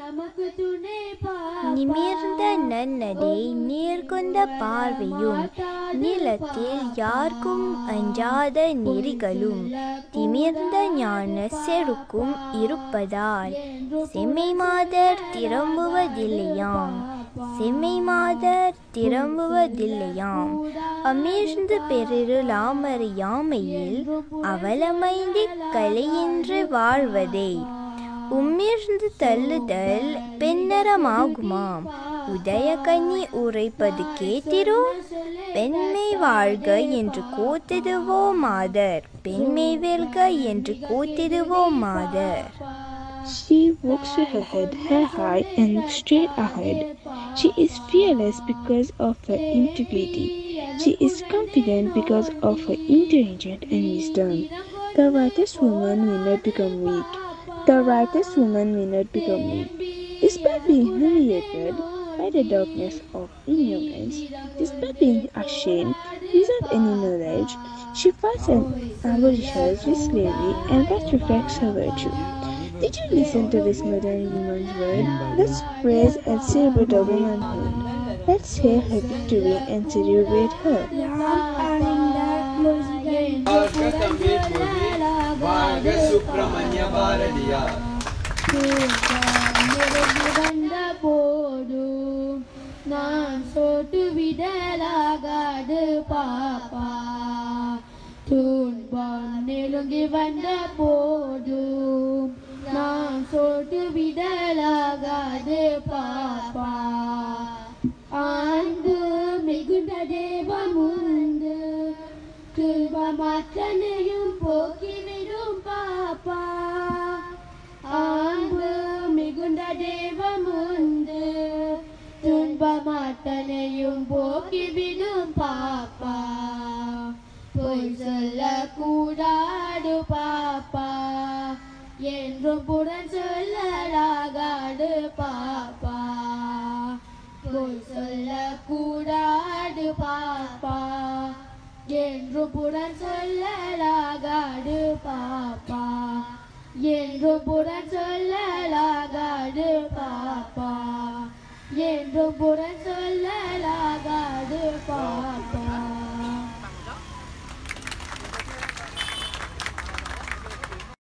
நமக்கு துணை நிமிர்ந்த நன்னடை நேர்கொண்ட பார்வையும் நிலத்தில் யாருக்கும் அஞ்சாத நெறிகளும் திமிர்ந்த ஞான செருக்கும் இருப்பதால் செம்மை மாதர் திரும்புவதில்லையாம் செம்மை மாதர் திரும்புவதில்லையாம் அமிர்ந்து பெருளாமறியாமையில் அவலமைந்தி கலையின்றி வாழ்வதே உமிழ்ந்து தள்ளுதல் பெண்ணரமாகுமாம் உதய கன்னி உரைப்பது கேட்டிரோ பெண்மை வாழ்க என்று கூத்திடுவோ மாதர் பெண்மை வெல்க என்று கூத்திடுவோ மாதர் She walks with her head held high and looks straight ahead. She is fearless because of her integrity. She is confident because of her intelligence and wisdom. The righteous woman will not become weak. The righteous woman will not become weak. Despite being humiliated by the darkness of ignorance, despite being ashamed without any knowledge, she fights and abolishes with slavery and that reflects her virtue. Did you listen to this modern woman's word? Let's praise and celebrate our womanhood. Let's hear her victory and celebrate her. வாழ்க தமிழ் மொழி வாழ்க சுப்பிரமணிய பாரதியார் வந்த போடும் நான் சோட்டு விடலாகாது பாப்பா துன்பம் நெருங்கி வந்த போடும் நான் சோட்டு விடலாகாது பாப்பா ஆண்டு மிகுந்த தேவமுந்து துன்பமாற்றனையும் போக்கிவிடும் பாப்பா ஆண்டு மிகுந்த தேவமுந்து துன்பமாட்டனையும் போக்கிவிடும் பாப்பா பொய் சொல்ல கூடாது பாப்பா என்றும் புறம் சொல்லலாகாது பாப்பா பொய் சொல்ல கூடாது பாப்பா என்று புறம் சொல்லலாகாது பாப்பா என்று புறம் சொல்லலாகாது பாப்பா என்று புறம் சொல்லலாகாது பாப்பா